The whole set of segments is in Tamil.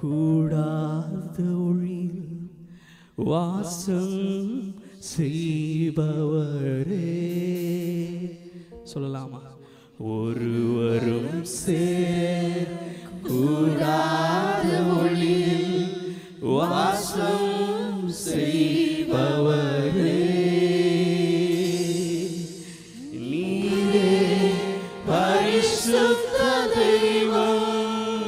கூடாத ஒளியில் வாசம் செய்பவரே சொல்லலாமா ஒருவரும் சேர் கூடாத ஒளியில் வாசம் செய்பவரே நீரே பரிசுத்த தெய்வம்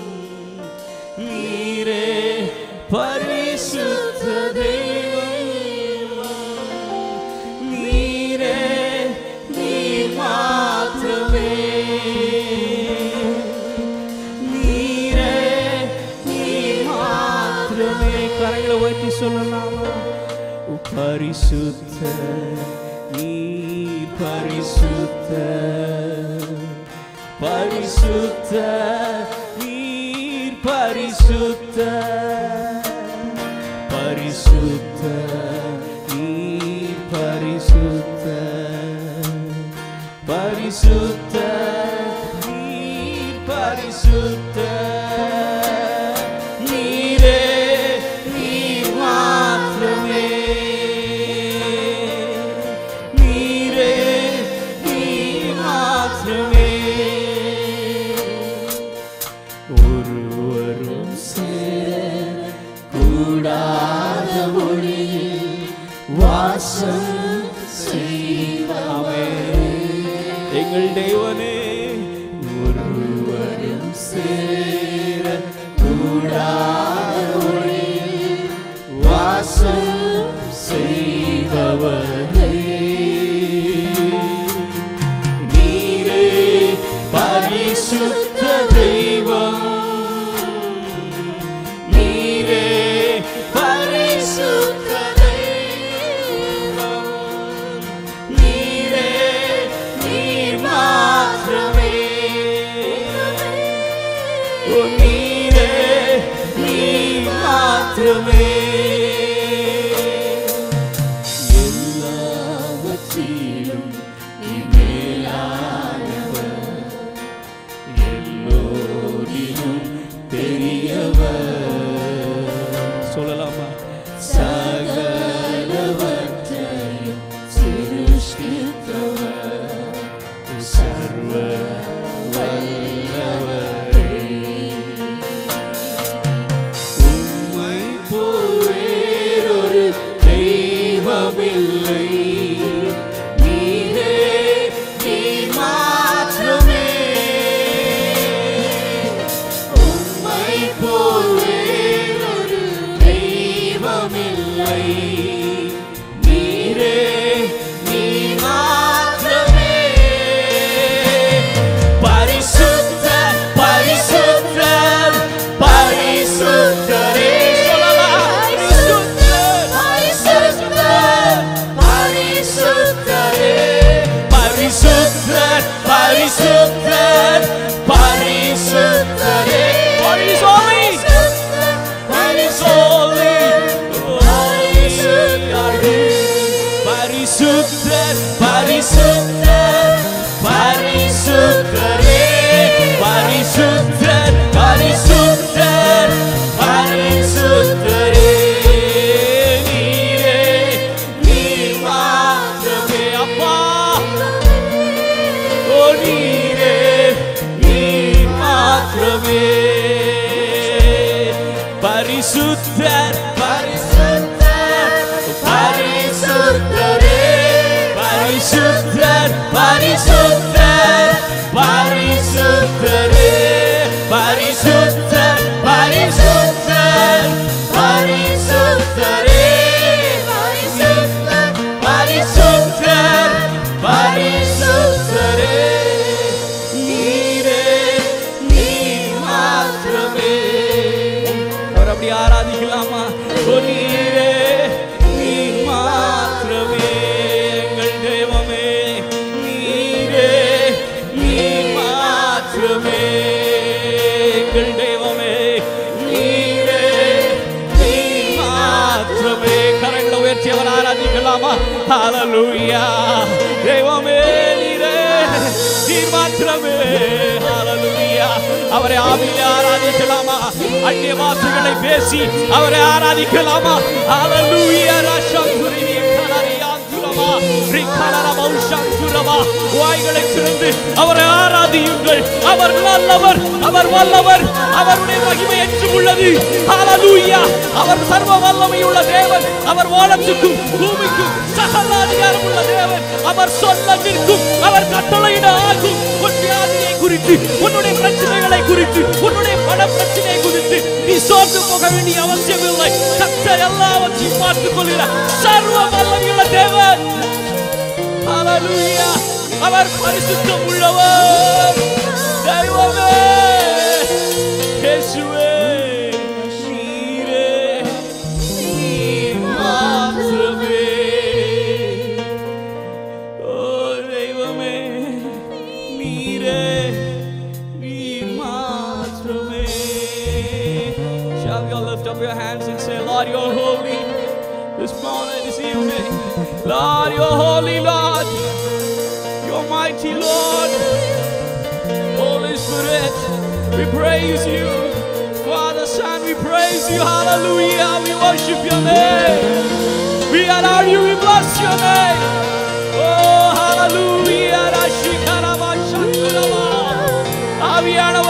நீரே பரிசுத்த தெய்வம் நீரே நீர் மாத்திரமே நீரே நீர் மாத்திரமே கரைகளை உயர்த்தி சொல்லலாமா பரிசுத்த நீ பரிசுத்த பரிசுத்த நீர் பரிசுத்த பரிசுத்த நீர் பரிசுத்த பரிசுத்த நீர் பரிசுத்த நீரே நீர் மாத்திரமே நீரே நீர் மாத்திரமே ஒருவரும் சேர கூடாத ஒளியில் வாசம் செய்வாமே எங்கள் தேவனே ஒருவரும் சேர கூடாத ஒளியில் வாசம் செய்பவரே நீரே பரிசுத்த தெய்வம் நீரே பரிசுத்த தெய்வம் நீரே நீர் மாத்திரமே ஓ நீரே நீர் மாத்திரமே எல்லாவற்றிலும் நீ மேலானவர் எல்லோரிலும் பெரியவர் சொல்லலாமா சகலவற்றையும் சிருஷ்டித்தவர் சர்வ வல்லவரே உம்மை போல் வேறொரு தெய்வமில்லை நீரே நீர் மாத்திரமே உம்மை போல் வேறொரு தெய்வமில்லை நீரே நீர் மாத்திரமே பரிசுத்த பரிசுத்த பரிசுத்தரே சொல்லலாம் பரிசுத்த பரிசுத்தரே பரிசுத்தர் பரிசுத்தர் பரிசுத்தரே பரிசோலி பரிசோலி பரிசுத்தர் பரிசுத்தர் பரிசுத்தரே பரிசுத்தர் பரிசுத்தர் பரிசுத்தரே நீரே நீர் மாத்திரமே அப்பா ஓ நீரே நீர் மாத்திரமே பரிசுத்தர் பரிசுத்தர் பரிசுத்தரே பரிசுத்தர் பரிசுத்தர் பரிசுத்தரே பரிசுத்தர் பரிசுத்தர் பரிசுத்தரே பரிசுத்தர் பரிசுத்தர் பரிசுத்தரே நீரே நீர் மாத்திரமே அவர் அப்படி ஆராதிக்கலாமா ஓ நீரே நீர் மாத்திரமே எங்கள் தெய்வமே நீரே நீர் மாத்திரமே எங்கள் தெய்வமே நீரே நீர் மாத்திரமே கரங்களை உயர்த்தி அவர் ஆராதிக்கலாமா ஹalleluya தெய்வமே நீரே நீர் மாத்திரமே ஹalleluya அவரை ஆவியிலே ஆராதிக்கலாமா அந்நிய வார்த்தைகளை பேசி அவரை ஆராதிக்கலாமா ஹalleluya ரஷந்துரினி கலரியாந்துரமா ரிகலரமா உஷந்துரமா வாய்களை திறந்து அவரை ஆராதியுங்கள் அவர் நல்லவர் அவர் வல்லவர் அவருடைய மகிமை என்றும் உள்ளது ஹalleluya அவர் சர்வ வல்லமை உள்ள தேவன் அவர் வானத்துக்கும் பூமிக்கும் சகல அதிகாரம் உள்ள தேவன் அவர் சொல்ல நிற்கும் அவர் கட்டளையிட ஆகும் உன் வியாதியை குறித்து உன்னுடைய பிரச்சனைகளை குறித்து உன்னுடைய பண பிரச்சனை குறித்து நீ சோர்ந்து போக வேண்டிய அவசியம் இல்லை கத்தர் எல்லாவற்றையும் பார்த்துக் கொள்கிறார் சர்வ வல்லமையுள்ள தேவன் ஹalleluya அவர் பரிசுத்தம் உள்ளவர் தெய்வமே இயேசுவே நீரே நீர் மாத்திரமே ஓ தெய்வமே நீரே நீர் மாத்திரமே Shall we all lift up your hands and say, Lord, you're holy this morning, this evening. Lord, you're holy, Lord. You're mighty, Lord. Holy Spirit, we praise you. Father, Son, we praise you. Hallelujah. We worship your name. We honor you. We bless your name. Oh, hallelujah. Rashikarabashanturaba. ஆவியான